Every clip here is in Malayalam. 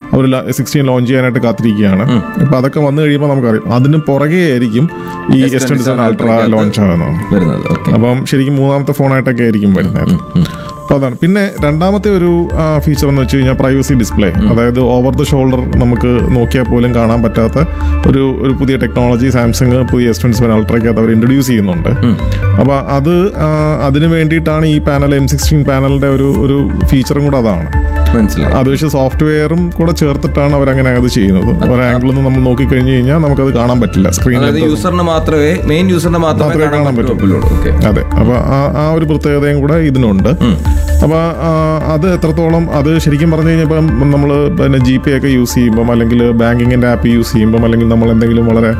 അവർ സിക്സ്റ്റീൻ ലോഞ്ച് ചെയ്യാനായിട്ട് കാത്തിരിക്കുകയാണ് അപ്പൊ അതൊക്കെ വന്നു കഴിയുമ്പോൾ നമുക്കറിയാം അതിന് പുറകെ ആയിരിക്കും ഈ S twenty seven ultra launch ആകുന്നത് വരുന്നത് ഓക്കെ അപ്പം ശരിക്കും മൂന്നാമത്തെ ഫോണായിട്ടൊക്കെ ആയിരിക്കും വരുന്നത് അപ്പോൾ അതാണ് പിന്നെ രണ്ടാമത്തെ ഒരു ഫീച്ചർ എന്ന് വെച്ച് കഴിഞ്ഞാൽ പ്രൈവസി ഡിസ്പ്ലേ അതായത് ഓവർ ദ ഷോൾഡർ നമുക്ക് നോക്കിയാൽ പോലും കാണാൻ പറ്റാത്ത ഒരു ഒരു പുതിയ ടെക്നോളജി സാംസങ് പുതിയ എസ് ട്വന്റി സെവൻ അൾട്രയ്ക്കകത്ത് അവർ ഇൻട്രൊഡ്യൂസ് ചെയ്യുന്നുണ്ട് അപ്പോൾ അത് ആ, അതിന് വേണ്ടിയിട്ടാണ് ഈ പാനൽ എം സിക്സ്റ്റീൻ പാനലിന്റെ ഒരു ഒരു ഫീച്ചറും കൂടെ അതാണ് മനസ്സിലായി അത് പക്ഷേ സോഫ്റ്റ്വെയറും കൂടെ ചേർത്തിട്ടാണ് അവരങ്ങനെ അത് ചെയ്യുന്നത് ഒരു ആംഗിളിൽ നിന്ന് നമ്മൾ നോക്കിക്കഴിഞ്ഞ് കഴിഞ്ഞാൽ നമുക്കത് കാണാൻ പറ്റില്ല സ്ക്രീനിൽ അതായത് യൂസറിന് മാത്രമേ മെയിൻ യൂസറിന് മാത്രമേ മാത്രമേ കാണാൻ കാണാൻ പറ്റുള്ളൂ ഓക്കെ അതെ അപ്പൊ ആ- ആ ഒരു പ്രത്യേകതയും കൂടെ ഇതിനുണ്ട് അപ്പൊ ആ, അത് എത്രത്തോളം അത് ശരിക്കും പറഞ്ഞു കഴിഞ്ഞാൽ ഇപ്പം നമ്മൾ പിന്നെ ജി പേ ഒക്കെ യൂസ് ചെയ്യുമ്പം അല്ലെങ്കിൽ ബാങ്കിങ്ങിന്റെ ആപ്പ് യൂസ് ചെയ്യുമ്പം അല്ലെങ്കിൽ നമ്മൾ എന്തെങ്കിലും വളരെ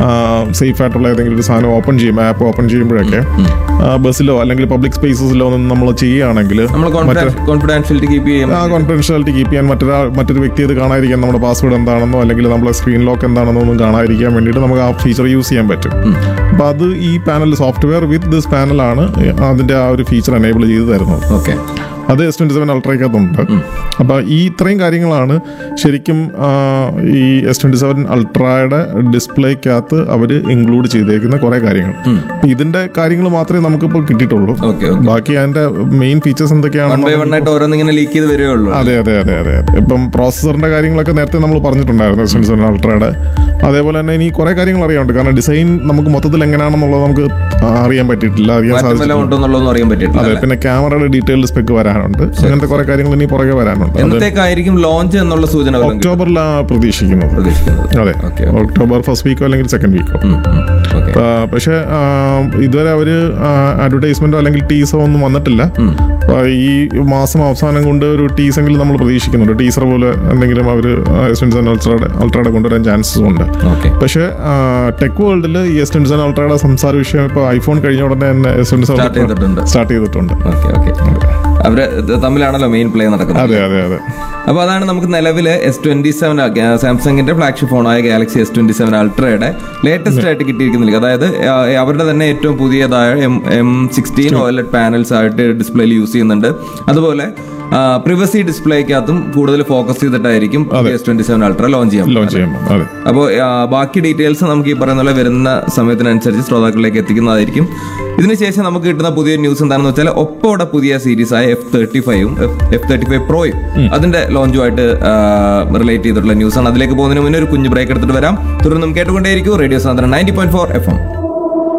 സേഫ് ആയിട്ടുള്ള ഏതെങ്കിലും ഒരു സാധനം ഓപ്പൺ ചെയ്യുമ്പോൾ ആപ്പ് ഓപ്പൺ ചെയ്യുമ്പോഴൊക്കെ ആ, ബസ്സിലോ അല്ലെങ്കിൽ പബ്ലിക് സ്പേസസിലോ ഒന്നും നമ്മൾ ചെയ്യുകയാണെങ്കിൽ നമ്മൾ കോൺഫിഡൻഷ്യലിറ്റി കീപ്പ് ചെയ്യാൻ ആ കോൺഫിഡൻഷ്യാലിറ്റി കീപ്പ് ചെയ്യാൻ മറ്റൊരാൾ മറ്റൊരു വ്യക്തി അത് കാണാതിരിക്കാൻ നമ്മുടെ പാസ്വേഡ് എന്താണെന്നോ അല്ലെങ്കിൽ നമ്മളെ സ്ക്രീൻ ലോക്ക് എന്താണെന്നോ ഒന്നും കാണാതിരിക്കാൻ വേണ്ടിയിട്ട് നമുക്ക് ആ ഫീച്ചർ യൂസ് ചെയ്യാൻ പറ്റും അപ്പോൾ അത് ഈ പാനൽ സോഫ്റ്റ്വെയർ വിത്ത് ദിസ് പാനലാണ് അതിന്റെ ആ ഒരു ഫീച്ചർ എനേബിൾ ചെയ്ത് തരുന്നത് ഓക്കെ അത് എസ് ട്വന്റി സെവൻ അൾട്രയ്ക്കകത്തുണ്ട് അപ്പോൾ ഈ ഇത്രയും കാര്യങ്ങളാണ് ശരിക്കും ആ, ഈ എസ് ട്വന്റി സെവൻ അൾട്രയുടെ ഡിസ്പ്ലേക്കകത്ത് അവർ ഇൻക്ലൂഡ് ചെയ്തേക്കുന്ന കുറേ കാര്യങ്ങൾ അപ്പൊ ഇതിന്റെ കാര്യങ്ങൾ മാത്രമേ നമുക്കിപ്പോൾ കിട്ടിയിട്ടുള്ളൂ ഓക്കെ ഓക്കെ ബാക്കി അതിന്റെ മെയിൻ ഫീച്ചേഴ്സ് വൺ എന്തൊക്കെയാണെന്ന് ബൈ വൺ ആയിട്ട് ഓരോന്നിങ്ങനെ ലീക്ക് ചെയ്ത് വരികയുള്ളൂ അതെ അതെ അതെ അതെ അതെ ഇപ്പം പ്രോസസ്സറിന്റെ കാര്യങ്ങളൊക്കെ നേരത്തെ നമ്മൾ പറഞ്ഞിട്ടുണ്ടായിരുന്നു എസ് സെവൻ അൾട്രയുടെ അതേപോലെ തന്നെ ഇനി കുറെ കാര്യങ്ങൾ അറിയാനുണ്ട് കാരണം ഡിസൈൻ നമുക്ക് മൊത്തത്തിൽ എങ്ങനെയാണെന്നുള്ളത് നമുക്ക് അറിയാൻ പറ്റിയിട്ടില്ല അറിയാൻ മാറ്റം സാധിച്ചിട്ടില്ല വല്ലതും ഉണ്ടോ എന്നുള്ളതൊന്നും അറിയാൻ പറ്റിയിട്ടില്ല അതെ പിന്നെ ക്യാമറയുടെ ഡീറ്റെയിൽഡ് സ്പെക്ക് വരാനുണ്ട് അങ്ങനത്തെ കുറെ കാര്യങ്ങൾ ഇനി പുറകെ വരാനുണ്ട് അത് എന്നത്തേക്കായിരിക്കും ലോഞ്ച് എന്നുള്ള സൂചന വല്ലതും കിട്ടുമോ? ഒക്ടോബറിലാണ് പ്രതീക്ഷിക്കുന്നത് പ്രതീക്ഷിക്കുന്നത് അതെ ഓക്കെ ഒക്ടോബർ ഫസ്റ്റ് വീക്കോ അല്ലെങ്കിൽ സെക്കൻഡ് വീക്കോ ഓക്കെ പക്ഷെ ഇതുവരെ അവര് അഡ്വർടൈസ്മെന്റോ അല്ലെങ്കിൽ ടീസോ ഒന്നും വന്നിട്ടില്ല അപ്പൊ ഈ മാസം അവസാനം കൊണ്ട് ഒരു ടീസെങ്കിലും നമ്മൾ പ്രതീക്ഷിക്കുന്നുണ്ട് ടീസർ പോലെ എന്തെങ്കിലും അവർ അൾട്രയുടെ അൾട്രയുടെ കൊണ്ടുവരാൻ ചാൻസസ് ഉണ്ട് ഓക്കെ പക്ഷേ ടെക് വേൾഡിൽ ഈ എസ് ട്വന്റി സെവൻ അൾട്രയുടെ സംസാര വിഷയം ഇപ്പോൾ ഐഫോൺ കഴിഞ്ഞ ഉടനെ തന്നെ എസ് ട്വന്റി സ്റ്റാർട്ട് സെവൻ ചെയ്തിട്ടുണ്ട് സ്റ്റാർട്ട് ചെയ്തിട്ടുണ്ട് ഓക്കെ ഓക്കെ അവര് ഇത് തമ്മിലാണല്ലോ മെയിൻ പ്ലേ നടക്കുന്നത് അതെ അതെ അതെ അപ്പോൾ അതാണ് നമുക്ക് നിലവിൽ എസ് ട്വന്റി സെവൻ സാംസങ്ങിന്റെ ഫ്ലാഗ്ഷിപ്പ് ഫോണായ ഗാലക്സി എസ് ട്വന്റി സെവൻ അൾട്രയുടെ ലേറ്റസ്റ്റ് ആയിട്ട് കിട്ടിയിരിക്കുന്നില്ല അതായത് ആ, അവരുടെ തന്നെ ഏറ്റവും പുതിയതായ M M sixteen OLED panels ആയിട്ട് ഡിസ്പ്ലേയിൽ യൂസ് ചെയ്യുന്നുണ്ട് അതുപോലെ പ്രിവസി ഡിസ്പ്ലേക്കകത്തും കൂടുതൽ ഫോക്കസ് ചെയ്തിട്ടായിരിക്കും S twenty seven ultra launch ചെയ്യാൻ ലോഞ്ച് ചെയ്യുമ്പോൾ അതെ അപ്പോൾ ബാക്കി ഡീറ്റെയിൽസ് നമുക്ക് ഈ പറയുന്ന പോലെ വരുന്ന സമയത്തിനനുസരിച്ച് ശ്രോതാക്കളിലേക്ക് എത്തിക്കുന്നതായിരിക്കും ഇതിനുശേഷം നമുക്ക് കിട്ടുന്ന പുതിയ ന്യൂസ് എന്താണെന്ന് വെച്ചാൽ ഒപ്പോടെ പുതിയ സീരീസ് ആയ എഫ് തേർട്ടി ഫൈവും എഫ് തേർട്ടി ഫൈവ് പ്രോയും അതിന്റെ ലോഞ്ചുമായിട്ട് റിലേറ്റ് ചെയ്തിട്ടുള്ള ന്യൂസാണ് അതിലേക്ക് പോകുന്നതിന് മുന്നേ ഒരു കുഞ്ഞു ബ്രേക്ക് എടുത്തിട്ട് വരാം തുടർന്നും കേട്ടുകൊണ്ടേയിരിക്കും റേഡിയോ സാധനം ninety point four F M